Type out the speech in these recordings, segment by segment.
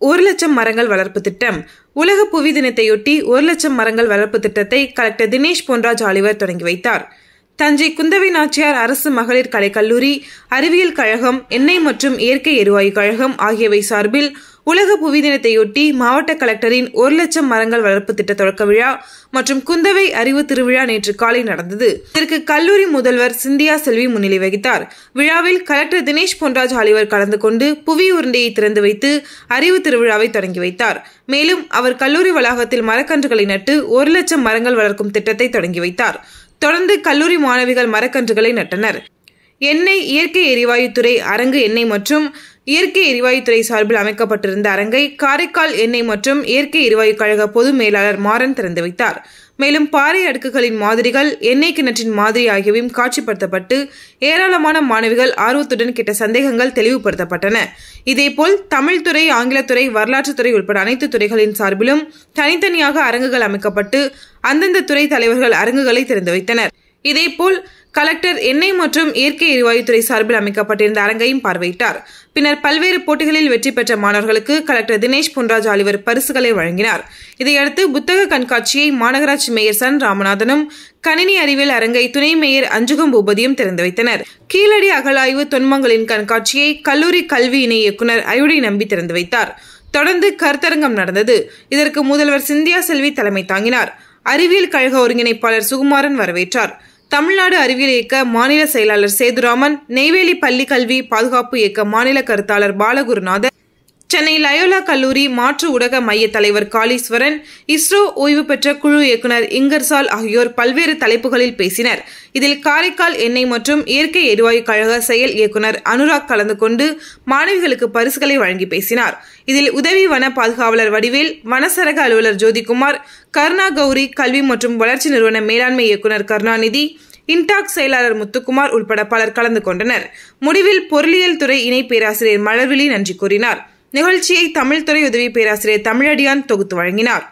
ஒரு லட்சம் மரங்கள் வளர்ப்பு திட்டம் உலக புவி தினத்தையொட்டி ஒரு லட்சம் மரங்கள் வளர்ப்பு திட்டத்தை கலெக்டர் தினேஷ் பொன்ராஜ் ஆலிவர் தொடங்கி வைத்தார் தஞ்சை குந்தவை நாச்சியார் அரசு மகளிர் கலைக்கல்லூரி அறிவியல் கழகம் எண்ணெய் மற்றும் இயற்கை எரிவாயு கழகம் ஆகியவை சார்பில் உலக புவி தினத்தையொட்டி மாவட்ட கலெக்டரின் ஒரு லட்சம் மரங்கள் வளர்ப்பு திட்ட தொடக்க விழா மற்றும் குந்தவை அறிவு திருவிழா நேற்று காலை நடந்தது இதற்கு கல்லூரி முதல்வர் சிந்தியா செல்வி முன்னிலை வகித்தார் விழாவில் கலெக்டர் தினேஷ் பொன்ராஜ் ஆலிவர் கலந்து கொண்டு புவி உருண்டையை திறந்து வைத்து அறிவு திருவிழாவை தொடங்கி வைத்தார் மேலும் அவர் கல்லூரி வளாகத்தில் மரக்கன்றுகளை நட்டு ஒரு லட்சம் மரங்கள் வளர்க்கும் திட்டத்தை தொடங்கி வைத்தார் தொடர்ந்து கல்லூரி மாணவிகள் மரக்கன்றுகளை நட்டனர் எண்ணெய் இயற்கை எரிவாயுத்துறை அரங்கு எண்ணெய் மற்றும் இயற்கை எரிவாயுத்துறை சார்பில் அமைக்கப்பட்டிருந்த அரங்கை காரைக்கால் எண்ணெய் மற்றும் இயற்கை எரிவாயு கழக பொது மேலாளர் மாறன் திறந்து வைத்தார் மேலும் பாறை அடுக்குகளின் மாதிரிகள் எண்ணெய் கிணற்றின் மாதிரி ஆகியவையும் காட்சிப்படுத்தப்பட்டு ஏராளமான மாணவிகள் ஆர்வத்துடன் கேட்ட சந்தேகங்கள் தெளிவுபடுத்தப்பட்டன இதேபோல் தமிழ்துறை ஆங்கிலத்துறை வரலாற்றுத்துறை உட்பட அனைத்து துறைகளின் சார்பிலும் தனித்தனியாக அரங்குகள் அமைக்கப்பட்டு அந்தந்த துறை தலைவர்கள் அரங்குகளை திறந்து வைத்தனர் இதேபோல் கலெக்டர் எண்ணெய் மற்றும் இயற்கை எரிவாயுத்துறை சார்பில் அமைக்கப்பட்டிருந்த அரங்கையும் பார்வையிட்டார் பின்னர் பல்வேறு போட்டிகளில் வெற்றி பெற்ற மாணவர்களுக்கு கலெக்டர் தினேஷ் பொன்ராஜ் ஆலிவர் பரிசுகளை வழங்கினார் இதையடுத்து புத்தக கண்காட்சியை மாநகராட்சி மேயர் சன் ராமநாதனும் கணினி அறிவியல் அரங்கை துணை மேயர் அஞ்சுகம் பூபதியும் திறந்து வைத்தனர் கீழடி அகழாய்வு தொன்மங்களின் கண்காட்சியை கல்லூரி கல்வி இணை இயக்குநர் அயுடி நம்பி திறந்து வைத்தார் தொடர்ந்து கருத்தரங்கம் நடந்தது இதற்கு முதல்வர் சிந்தியா செல்வி தலைமை தாங்கினார் அறிவியல் கழக ஒருங்கிணைப்பாளர் சுகுமாரன் வரவேற்றார் தமிழ்நாடு அறிவியல் இயக்க மாநில செயலாளர் சேதுராமன் நெய்வேலி பள்ளி கல்வி பாதுகாப்பு இயக்க மாநில கருத்தாளர் பாலகுருநாதன் சென்னை லயோலா கல்லூரி மாற்று ஊடக மைய தலைவர் காளீஸ்வரன் இஸ்ரோ ஓய்வு பெற்ற குழு இயக்குநர் இங்கர்சால் ஆகியோர் பல்வேறு தலைப்புகளில் பேசினர் இதில் காரைக்கால் எண்ணெய் மற்றும் இயற்கை எரிவாயு கழக செயல் இயக்குநர் அனுராக் கலந்து கொண்டு மாணவிகளுக்கு பரிசுகளை வழங்கி பேசினார் இதில் உதவி வன பாதுகாவலர் வடிவேல் வனசரக அலுவலர் ஜோதிகுமார் கருணா கௌரி கல்வி மற்றும் வளர்ச்சி நிறுவன மேலாண்மை இயக்குநர் கருணாநிதி இன்டாக் செயலாளர் முத்துக்குமார் உட்பட பலர் கலந்து கொண்டனர் முடிவில் பொருளியல் துறை இணை பேராசிரியர் மலர்விழி நன்றி கூறினார் நிகழ்ச்சியை தமிழ்துறை உதவி பேராசிரியர் தமிழடியான் தொகுத்து வழங்கினார்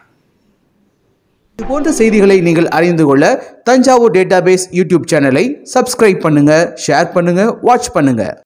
இது போன்ற செய்திகளை நீங்கள் அறிந்து கொள்ள தஞ்சாவூர் டேட்டாபேஸ் யூடியூப் சேனலை சப்ஸ்கிரைப் பண்ணுங்க ஷேர் பண்ணுங்க வாட்ச் பண்ணுங்க